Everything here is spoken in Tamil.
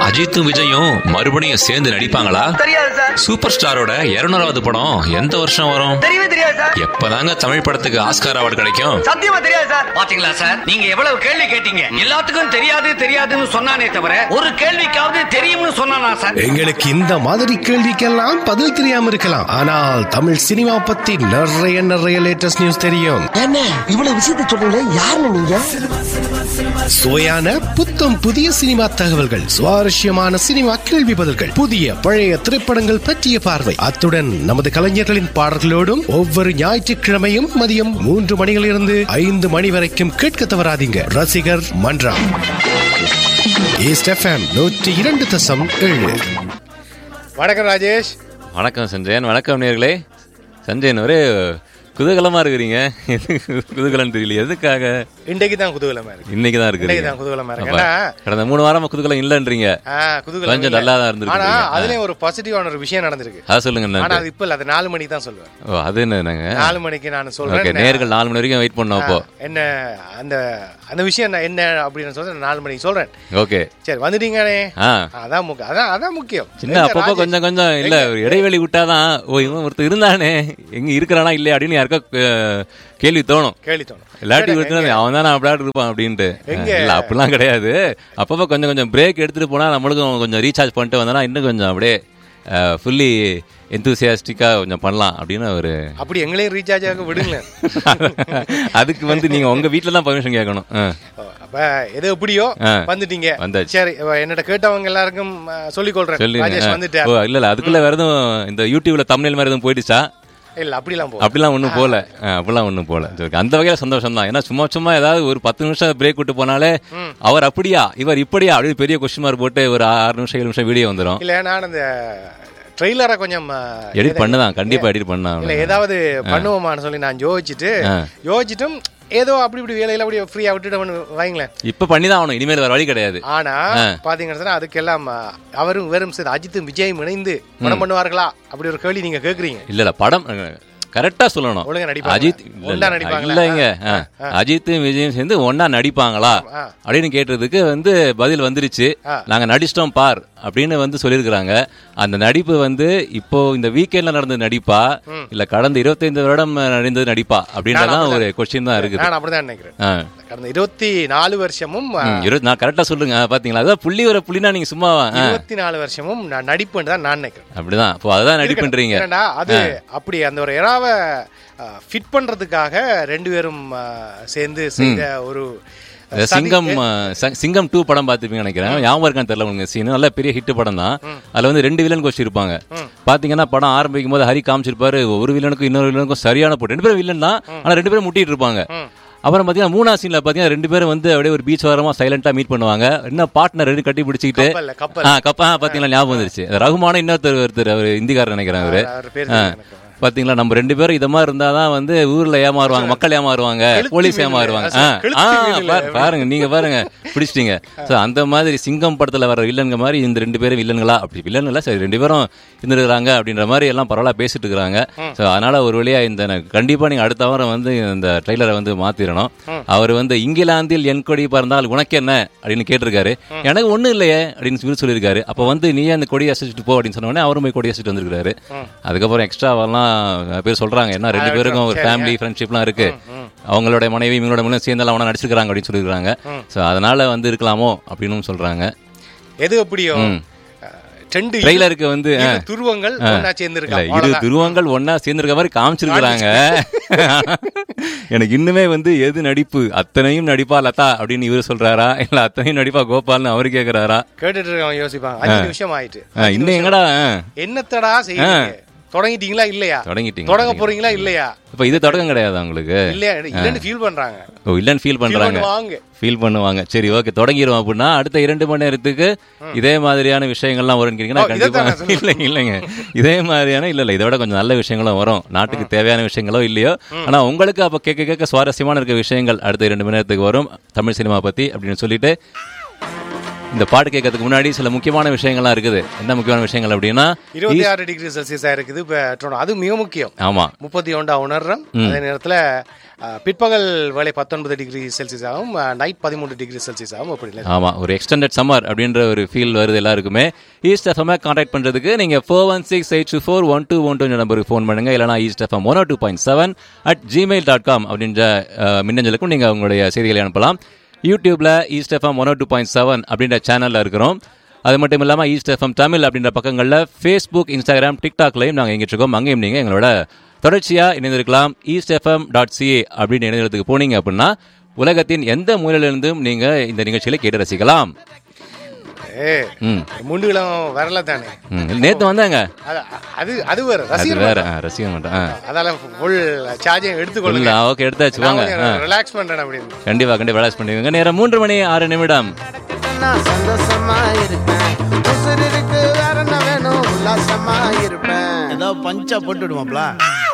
அஜித்தும் விஜயும் மறுபடியும் சேர்ந்து நடிப்பாங்களா தெரியாது சார் சூப்பர் ஸ்டாரோட இருநூறாவது படம் எந்த வருஷம் வரும் தெரியவே தெரியாது சார் எப்பதாங்க தமிழ் படத்துக்கு ஆஸ்கார் அவார்டு கிடைக்கும் சத்தியமா தெரியாது சார் பாத்தீங்களா சார் நீங்க எவ்வளவு கேள்வி கேட்டீங்க எல்லாத்துக்கும் தெரியாது தெரியாதுன்னு சொன்னானே தவிர ஒரு கேள்விக்காவது தெரியும்னு சொன்னானா சார் எங்களுக்கு இந்த மாதிரி கேள்விக்கெல்லாம் பதில் தெரியாம இருக்கலாம் ஆனால் தமிழ் சினிமா பத்தி நிறைய நிறைய லேட்டஸ்ட் நியூஸ் தெரியும் என்ன இவ்வளவு விஷயத்த சொல்றீங்களே யாருன்னு நீங்க சுவையான புத்தம் புதிய சினிமா தகவல்கள் சுவாரஸ்யமான சினிமா கேள்வி பதில்கள் புதிய பழைய திரைப்படங்கள் பற்றிய பார்வை அத்துடன் நமது கலைஞர்களின் பாடல்களோடும் ஒவ்வொரு ஞாயிற்றுக்கிழமையும் மதியம் மூன்று மணியிலிருந்து ஐந்து மணி வரைக்கும் கேட்க தவறாதீங்க ரசிகர் மன்றம் ஈஸ்ட் எஃப்எம் நூற்றி இரண்டு தசம் ஏழு வணக்கம் ராஜேஷ் வணக்கம் சஞ்சயன் வணக்கம் நேர்களே சஞ்சயன் ஒரே குதூகலமா இருக்கிறீங்க எது குதூகலம் தெரியல எதுக்காக இன்றைக்கு தான் குதூகலமா இருக்கு இன்னைக்கு தான் இன்னைக்கு இருக்கிறீங்க தான் குதூகலமா இருக்கு அப்ப, ஏன்னா கடந்த மூணு வாரமா குதூகலம் இல்லன்றீங்க ஆ, குதூகலம் கொஞ்சம் இல்ல. நல்லா தான் இருந்திருக்கீங்க. ஆனா ஆ. அதுலயும் ஒரு பாசிட்டிவான ஒரு விஷயம் நடந்திருக்கு அதை சொல்லுங்க ஆனா என்னன்ட்டு. அது இப்ப இல்ல அது நாலு மணிக்கு தான் சொல்லுவேன் ஓ அது என்னங்க நாலு மணிக்கு நான் ஓகே சொல்றேன் நேர்கள் நாலு மணி வரைக்கும் வெயிட் பண்ணோம் அப்போ ஆ, என்ன அந்த அந்த விஷயம் என்ன- என்ன அப்படின்னு சொல்றேன் நாலு மணிக்கு சொல்றேன் ஓகே சரி வந்துட்டீங்களே ஆ அதான் முக்கியம் அதான் அதான் முக்கியம் சின்ன எங்க அப்பப்போ ராஜேஷ்? கொஞ்சம் கொஞ்சம் இல்ல எங்க? ஒரு இடைவெளி விட்டாதான் ஓ இவன் ஒருத்தர் இருந்தானே எங்க இருக்கிறானா இல்லையா அப்படின்னு யாருக்கா அஹ், கேள்வி தோணும் கேள்வி தோணும் இல்லாட்டி சரி, விட்டுனா எங்க? அவன் தானே அப்படியாட்டு இருப்பான் அப்படின்ட்டு எங்க? இல்ல அப்படிலாம் கிடையாது அப்பப்போ கொஞ்சம் கொஞ்சம் பிரேக் எடுத்துட்டு போனா நம்மளுக்கும் கொஞ்சம் ரீசார்ஜ் பண்ணிட்டு வந்தோம்னா இன்னும் கொஞ்சம் அப்படியே ஃபுல்லி எந்தூசியாஸ்டிக்கா கொஞ்சம் பண்ணலாம் அப்படின்னு ஒரு அப்படி எங்களையும் ரீசார்ஜ் ஆக விடுங்க அதுக்கு வந்து நீங்க உங்க வீட்ல தான் பர்மிஷன் கேட்கணும் ஆ. ஓ, அப்ப எது எப்படியோ ஆ. வந்துட்டீங்க வந்தாச்சு. சரி இப்ப என்னோட கேட்டவங்க எல்லாருக்கும் ஆ, சொல்லிக் கொள்றேன் சொல்லுங்க ராஜேஷ் ஆ. வந்துட்டார் ஓ இல்ல இல்ல அதுக்குள்ள வேற எதுவும் இந்த யூடியூப்ல தமிழ் மாதிரி எதுவும் போயிடுச்சா இல்ல அப்படிலாம் போ அப்படிலாம் ஒண்ணும் போல ஆ, அப்படிலாம் ஒண்ணும் போல சரி, அந்த வகையில சந்தோஷம் தான் ஏன்னா சும்மா சும்மா ஏதாவது ஒரு பத்து நிமிஷம் பிரேக் விட்டு போனாலே அவர் அப்படியா இவர் இப்படியா அப்படின்னு பெரிய கொஸ்டின் மார்க் போட்டு ஒரு ஆறு நிமிஷம் ஏழு நிமிஷம் வீடியோ வந்துடும் இல்ல நான் அந்த ட்ரெய்லரை கொஞ்சம் ஆ, எடிட் எத- பண்ணுதான் கண்டிப்பா எடிட் பண்ணலாம் இல்ல ஏதாவது பண்ணுவோமான்னு சொல்லி நான் யோசிச்சுட்டு ஆ. யோசிச்சுட்டும் ஏதோ அப்படி இப்படி வேலையில அப்படி ஃப்ரீயா விட்டுட்டு வைங்களேன் இப்ப பண்ணிதான் ஆகணும் இனிமேல் வேற வழி கிடையாது ஆனா பாத்தீங்கன்னா சொன்னா அதுக்கெல்லாம் ஆ, அவரும் வெறும் சரி அஜித்தும் விஜயும் இணைந்து படம் பண்ணுவார்களா அப்படி ஒரு கேள்வி நீங்க கேக்குறீங்க இல்ல இல்ல படம் கரெக்டா சொல்லணும் ஒழுங்கா நடிப்பாங்களா? அஜித் இல்ல, ஒண்ணா இல்ல, நடிப்பாங்களா? இல்லைங்க ஆ. அஜித்தும் விஜயும் சேர்ந்து ஒன்னா நடிப்பாங்களா ஆ. அப்படின்னு கேட்டதுக்கு வந்து பதில் வந்துருச்சு ஆ. நாங்க நடிச்சிட்டோம் பார் அப்படின்னு வந்து சொல்லியிருக்கிறாங்க அந்த நடிப்பு வந்து இப்போ இந்த வீக்கெண்ட்ல நடந்த நடிப்பா இல்ல கடந்த 25 வருடம் நடந்தது நடிப்பா அப்படின்றதான் ஒரு கொஸ்டின் தான் இருக்குது நான் அப்படிதான் நினைக்கிறேன் ஆ. கடந்த இருபத்தி நாலு வருஷமும் ஆ, ம், இருபது நான் கரெக்டா சொல்லுங்க ஆ, பாத்தீங்களா அதான் புள்ளி வர புள்ளினா நீங்க சும்மா இருபத்தி நாலு வருஷமும் நான் நடிப்புன்னு தான் நான் நினைக்கிறேன் அப்படிதான் இப்போ அதுதான் நடிப்புன்றீங்க ஏன்டா, அது அப்படி அந்த ஒரு எறாவை ஃபிட் பண்றதுக்காக ரெண்டு பேரும் ஆ, சேர்ந்து செய்த ஒரு இந்த சதி- சிங்கம் அஹ், ச- சிங்கம் டூ படம் பார்த்துப்பீங்க நினைக்கிறேன் ஞாபகம் இருக்கான்னு தெரியல உங்க சீன் நல்ல பெரிய ஹிட் படம் தான் அதுல வந்து ரெண்டு வில்லன் கோஷ்டி இருப்பாங்க பாத்தீங்கன்னா படம் ஆரம்பிக்கும் போது ஹரி காமிச்சிருப்பாரு ஒரு வில்லனுக்கும் இன்னொரு வில்லனுக்கும் சரியான போட்டு ரெண்டு பேரும் வில்லன் தான் ஆனா ரெண்டு பேரும் முட்டிட்டு இருப்பாங்க அப்புறம் பாத்தீங்கன்னா மூணா சீன்ல பாத்தீங்கன்னா ரெண்டு பேரும் வந்து அப்படியே ஒரு பீச் ஓரமா சைலண்டா மீட் பண்ணுவாங்க என்ன பார்ட்னர் ரெண்டு கட்டி பிடிச்சிக்கிட்டு கப்பல்ல, கப்பல். ஆ கப்பா பாத்தீங்களா ஞாபகம் வந்துருச்சு ரகுமான இன்னொருத்தர் ஒருத்தர் அவர் இந்திக்காரர் நினைக்கிறேன் அவரு அவர் பேர் ஆ. தெரியும் எனக்கு. பாத்தீங்களா நம்ம ரெண்டு பேரும் இத மாதிரி இருந்தாதான் வந்து ஊர்ல ஏமாறுவாங்க மக்கள் ஏமாறுவாங்க கெளுத்தி போலீஸ் மீன்ல, ஏமாறுவாங்க அதான் ஆ, கெளுத்தி ஆ, மீன்ல. பாரு- பாருங்க நீங்க பாருங்க பிடிச்சிட்டீங்க சோ அந்த மாதிரி சிங்கம் படத்துல வர வில்லன்க மாதிரி இந்த ரெண்டு பேரும் வில்லன்களா அப்படி வில்லன் இல்ல சரி ரெண்டு பேரும் இருந்துருக்காங்க அப்படின்ற மாதிரி எல்லாம் பரவாயில்ல பேசிட்டு இருக்காங்க சோ அதனால ஒரு வழியா இந்த எனக்கு கண்டிப்பா நீங்க அடுத்த வாரம் வந்து இந்த ட்ரெய்லரை வந்து மாத்திரணும் அவர் வந்து இங்கிலாந்தில் என் கொடி பறந்தால் உனக்கு என்ன அப்படின்னு கேட்டிருக்காரு எனக்கு ஒண்ணும் இல்லையே அப்படின்னு சொல்லி சொல்லியிருக்காரு அப்ப வந்து நீ அந்த கொடி அசைச்சிட்டு போ அப்படின்னு சொன்ன உடனே அவரும் போய் கொடி அசைச்சிட்டு வந்திருக்காரு அதுக்கப்புறம் எக்ஸ்ட்ராவெல்லாம் பேர் சொல்றாங்க என்ன ரெண்டு பேருக்கும் ஒரு ஃபேமிலி ஃப்ரெண்ட்ஷிப்லாம் இருக்கு அவங்களோட மனைவி இவங்களோட மனைவி சேர்ந்தெல்லாம் அவனா நடிச்சிருக்காங்க அப்படின்னு சொல்லியிருக்காங்க சோ அதனால வந்து இருக்கலாமோ அப்படின்னு சொல்றாங்க எது எப்படியோ ஆ, ரெண்டு ட்ரெய்லருக்கு வந்து ஆ, இரு துருவங்கள் ஒன்னா சேர்ந்து இல்ல இரு துருவங்கள் ஒன்னா சேர்ந்திருக்க மாதிரி காமிச்சிருக்கிறாங்க எனக்கு இன்னுமே வந்து எது நடிப்பு அத்தனையும் நடிப்பா லதா அப்படின்னு இவர் சொல்றாரா இல்ல அத்தனையும் நடிப்பா கோபால்னு அவரு கேக்குறாரா கேட்டுட்டு இருக்கவன் யோசிப்பாங்க அஞ்சு நிமிஷம் ஆயிட்டு ஆ, இன்னும் எங்கடா ஆ, என்னத்தடா செய்யறீங்க தொடங்கிட்டீங்களா இல்லையா தொடங்கிட்டீங்க தொடங்க போறீங்களா இல்லையா இப்ப இது தொடக்கம் கிடையாது உங்களுக்கு இல்லையா இல்லன்னு ஃபீல் பண்றாங்க ஓ இல்லன்னு ஃபீல் பண்றாங்க பண்ணுவாங்க. ஃபீல் பண்ணுவாங்க சரி ஓகே தொடங்கிடுவோம் அப்படின்னா அடுத்த இரண்டு மணி நேரத்துக்கு இதே மாதிரியான விஷயங்கள்லாம் வரும்னு கேட்டீங்கன்னா ஓ, கண்டிப்பா இதைத்தான் நான் சொல்றேன். இல்லைங்க இல்லைங்க இதே மாதிரியான இல்ல இல்ல இதை விட கொஞ்சம் நல்ல விஷயங்களும் வரும் நாட்டுக்கு தேவையான விஷயங்களோ இல்லையோ ஆனா உங்களுக்கு அப்ப கேட்க கேட்க சுவாரஸ்யமான இருக்க விஷயங்கள் அடுத்த இரண்டு மணி நேரத்துக்கு வரும் தமிழ் சினிமா பத்தி அப்படின்னு சொல்லிட்டு இந்த பாட்டு கேட்கறதுக்கு முன்னாடி சில முக்கியமான விஷயங்கள்லாம் இருக்குது என்ன முக்கியமான விஷயங்கள் அப்படின்னா இருபத்தி ஆறு டிகிரி செல்சியஸா இருக்குது இப்ப டொரண்டோ. அது மிக முக்கியம் ஆமா முப்பத்தி ஒன்றா உணர்றோம் அதே நேரத்துல அஹ், பிற்பகல் வேலை பத்தொன்பது டிகிரி செல்சியஸ் ஆகும் நைட் பதிமூன்று டிகிரி செல்சியஸ் ஆகும் அப்படி இல்லை ஆமா ஒரு எக்ஸ்டெண்டட் சம்மர் அப்படின்ற ஒரு ஃபீல் வருது எல்லாருக்குமே ஈஸ்ட் எஃப்எம் கான்டாக்ட் பண்றதுக்கு நீங்க four one six eight two four one two one two நம்பருக்கு ஃபோன் பண்ணுங்க இல்லைனா east FM one two point seven at Gmail dot com அப்படின்ற அஹ், மின்னஞ்சலுக்கும் நீங்க உங்களுடைய செய்திகளை அனுப்பலாம் யூடியூப்ல east FM one two point seven அப்படின்ற சேனல்ல இருக்கிறோம் அது மட்டும் இல்லாமல் ஈஸ்ட் எஃப்எம் தமிழ் அப்படின்ற பக்கங்களில் ஃபேஸ்புக் இன்ஸ்டாகிராம் டிக்டாக்லையும் நாங்கள் எங்கிட்டு இருக்கோம் அங்கேயும் நீங்கள் எங்களோட தொடர்ச்சியாக இணைந்திருக்கலாம் ஈஸ்ட் எஃப்எம் டாட் சிஏ அப்படின்னு இணையதளத்துக்கு போனீங்க அப்படின்னா உலகத்தின் எந்த மூலையிலிருந்தும் நீங்கள் இந்த நிகழ்ச்சிகளை கேட்டு ரசிக்கலாம் ஏ ம் முண்டுகளும் வரல தானே ம் நேற்று வந்தாங்க அது அது அது வேற அது ரசிகர் வேற ஆ, ரசிக்க மாட்டேன் ஆ அதால ஃபுல் சார்ஜிங் எடுத்துக்கொள்ளுங்க இல்லை ஓகே எடுத்தாச்சு வாங்க ஆ ரிலாக்ஸ் பண்றேன் அப்படின்னு கண்டிப்பாக கண்டிப்பாக வேலை பண்ணிக்கோங்க நேரம் மூன்று மணி ஆறு நிமிடம் நான் சந்தோஷமா இருப்பேன் உசுருக்கு வேற என்ன வேணும் உல்லாசமா இருப்பேன் ஏதோ பஞ்சா போட்டு விடுவாப்ல